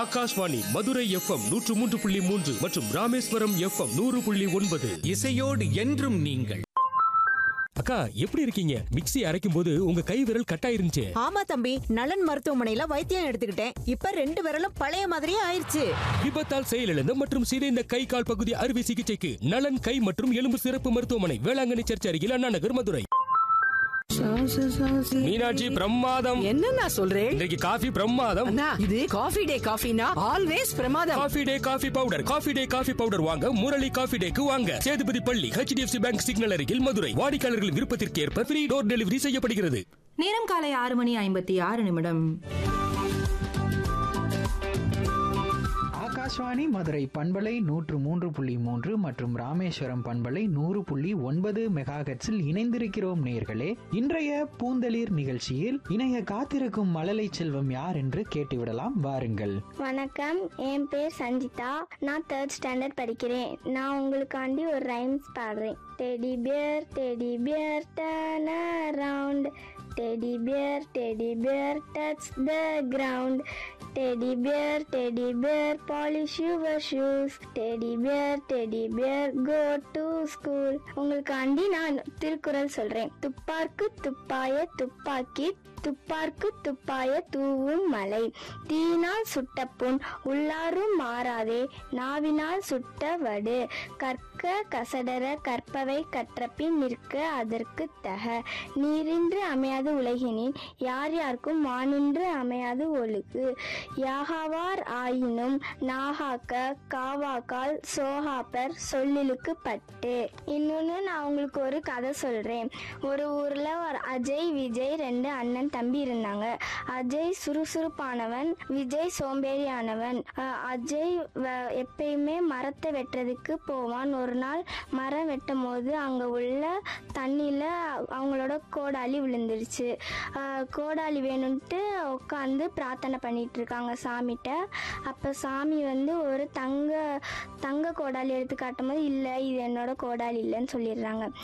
Akashvani Madurai FM நூற்று மூன்று புள்ளி மூன்று மற்றும் ராமேஸ்வரம் எஃப்எம் நூறு புள்ளி ஒன்பது இசையோடு என்றும் நீங்கள் அக்கா எப்படி இருக்கீங்க மிக்ஸி அரைக்கும் போது உங்க கை விரல் கட்டாயிருந்துச்சு ஆமா தம்பி நலன் மருத்துவமனையில வைத்தியம் எடுத்துக்கிட்டேன் இப்ப ரெண்டு விரலும் பழைய மாதிரியே ஆயிருச்சு விபத்தால் செயலிழந்த மற்றும் சிதைந்த கை கால் பகுதி அறுவை சிகிச்சைக்கு நலன் கை மற்றும் எலும்பு சிறப்பு மருத்துவமனை வேளாங்கண்ணி சர்ச் அருகில் அண்ணா நகர் மதுரை மீனாட்சி பிரமாதம் என்னண்ணா சொல்றேன் இன்றைக்கு காஃபி பிரமாதம் அண்ணா இது காஃபி டே காஃபினா ஆல்வேஸ் பிரமாதம் coffee day coffee powder coffee day coffee powder வாங்க முரளி காஃபி டேக்கு வாங்க சேதுபதி பள்ளி ஹெச்டிஎஃப்சி பேங்க் சிக்னல் அருகில் மதுரை வாடிக்கையாளர்களின் விருப்பத்திற்கு ஏற்ப ஃப்ரீ டோர் டெலிவரி செய்யப்படுகிறது நேரம் காலை ஆறு மணி ஐம்பத்தி ஆறு நிமிடம் ஆகாஷ்வாணி மதுரை பண்பலை நூற்று மூன்று புள்ளி மூன்று மற்றும் ராமேஸ்வரம் பண்பலை நூறு புள்ளி ஒன்பது மெகாஹெட்ஸில் இணைந்திருக்கிறோம் நேர்களே இன்றைய பூந்தளிர் நிகழ்ச்சியில் இணைய காத்திருக்கும் மழலை செல்வம் யார் என்று கேட்டுவிடலாம் வாருங்கள் வணக்கம் என் பேர் சஞ்சிதா நான் தேர்ட் ஸ்டாண்டர்ட் படிக்கிறேன் நான் உங்களுக்காண்டி ஒரு ரைம்ஸ் பாடுறேன் teddy bear teddy bear turn around teddy bear teddy bear touch the ground teddy bear teddy bear polish your shoes teddy bear teddy bear go to school உங்களுக்காண்டி நான் திருக்குறள் சொல்றேன் துப்பார்க்கு துப்பாய துப்பாக்கி துப்பார்க்கு துப்பாய தூவும் மலை தீயினால் சுட்ட புண் உள்ளாரும் மாறாதே நாவினால் சுட்ட வடு கற்க கசடர கற்பவை கற்றபின் நிற்க அதற்கு தக நீரின்று அமையாது உலகினின் யார் யாருக்கும் வானின்று அமையாது ஒழுகு யாகாவார் ஆயினும் நாகாக்க காவாக்கால் சோகாப்பர் சொல்லிலுக்கு பட்டு இன்னொன்று நான் உங்களுக்கு ஒரு கதை சொல்கிறேன் ஒரு ஊரில் ஒரு அஜய் விஜய் ரெண்டு அண்ணன் தம்பி இருந்தாங்க அஜய் சுறுசுறுப்பானவன் விஜய் சோம்பேறியானவன் அஹ் அஜய் வ- எப்பயுமே மரத்தை வெட்டுறதுக்கு போவான் ஒரு நாள் மரம் வெட்டும் போது அங்கே உள்ள தண்ணியில் அவங்களோட கோடாலி விழுந்துருச்சு அஹ் கோடாலி வேணும்ட்டு உட்காந்து பிரார்த்தனை பண்ணிட்டு இருக்காங்க சாமிகிட்ட அப்போ சாமி வந்து ஒரு தங்க தங்க கோடாலி எடுத்து காட்டும் போது இல்லை இது என்னோட கோடாலி இல்லைன்னு சொல்லிடுறாங்க